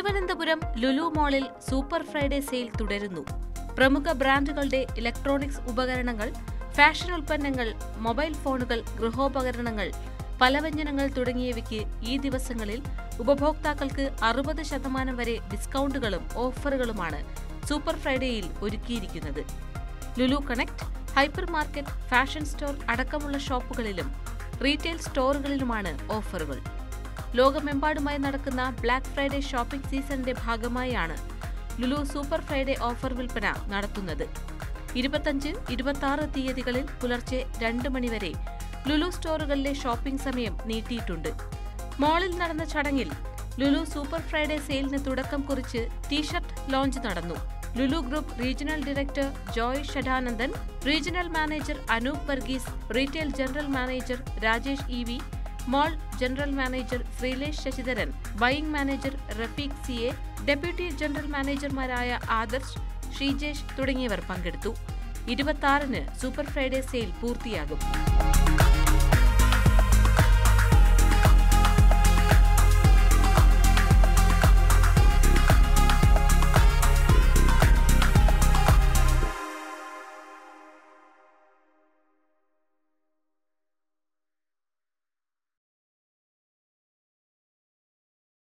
തിരുവനന്തപുരം ലുലു മോളിൽ super Friday sale തുടരുന്നു പ്രമുഖ ബ്രാൻഡുകളുടെ ഇലക്ട്രോണിക്സ് ഉപകരണങ്ങൾ ഫാഷൻ ഉൽപ്പന്നങ്ങൾ മൊബൈൽ ഫോണുകൾ ഗൃഹോപകരണങ്ങൾ പലവ്യഞ്ജനങ്ങൾ തുടങ്ങിയവയ്ക്ക് ഈ ദിവസങ്ങളിൽ ഉപഭോക്താക്കൾക്ക് അറുപത് ശതമാനം വരെ ഡിസ്കൗണ്ടുകളും ഓഫറുകളുമാണ് സൂപ്പർ ഫ്രൈഡേയിൽ ഒരുക്കിയിരിക്കുന്നത് Lulu connect hyper market fashion store അടക്കമുള്ള ഷോപ്പുകളിലും റീറ്റെയിൽ സ്റ്റോറുകളിലുമാണ് ഓഫറുകൾ ലോകമെമ്പാടുമായി നടക്കുന്ന ബ്ലാക്ക് ഫ്രൈഡേ ഷോപ്പിംഗ് സീസണിന്റെ ഭാഗമായാണ് ലുലു സൂപ്പർ ഫ്രൈഡേ ഓഫർ വിൽപ്പന നടത്തുന്നത് ഇരുപത്തഞ്ച് ഇരുപത്തി തീയതികളിൽ പുലർച്ചെ രണ്ട് മണിവരെ ലുലു സ്റ്റോറുകളിലെ ഷോപ്പിംഗ് സമയം നീട്ടിയിട്ടുണ്ട് മോളിൽ നടന്ന ചടങ്ങിൽ ലുലു സൂപ്പർ ഫ്രൈഡേ സെയിലിന് തുടക്കം കുറിച്ച് ടീഷർട്ട് ലോഞ്ച് നടന്നു Lulu group regional director Joy Shadanandan regional manager Anoop Varghese retail general manager Rajesh E V mall general manager Sreelesh Sasidharan buying manager Rafeeq C A deputy general മാനേജർമാരായ ആദർശ് ശ്രീജേഷ് തുടങ്ങിയവർ പങ്കെടുത്തു ഇരുപത്തി സൂപ്പർ ഫ്രൈഡേ സെയിൽ പൂർത്തിയാകും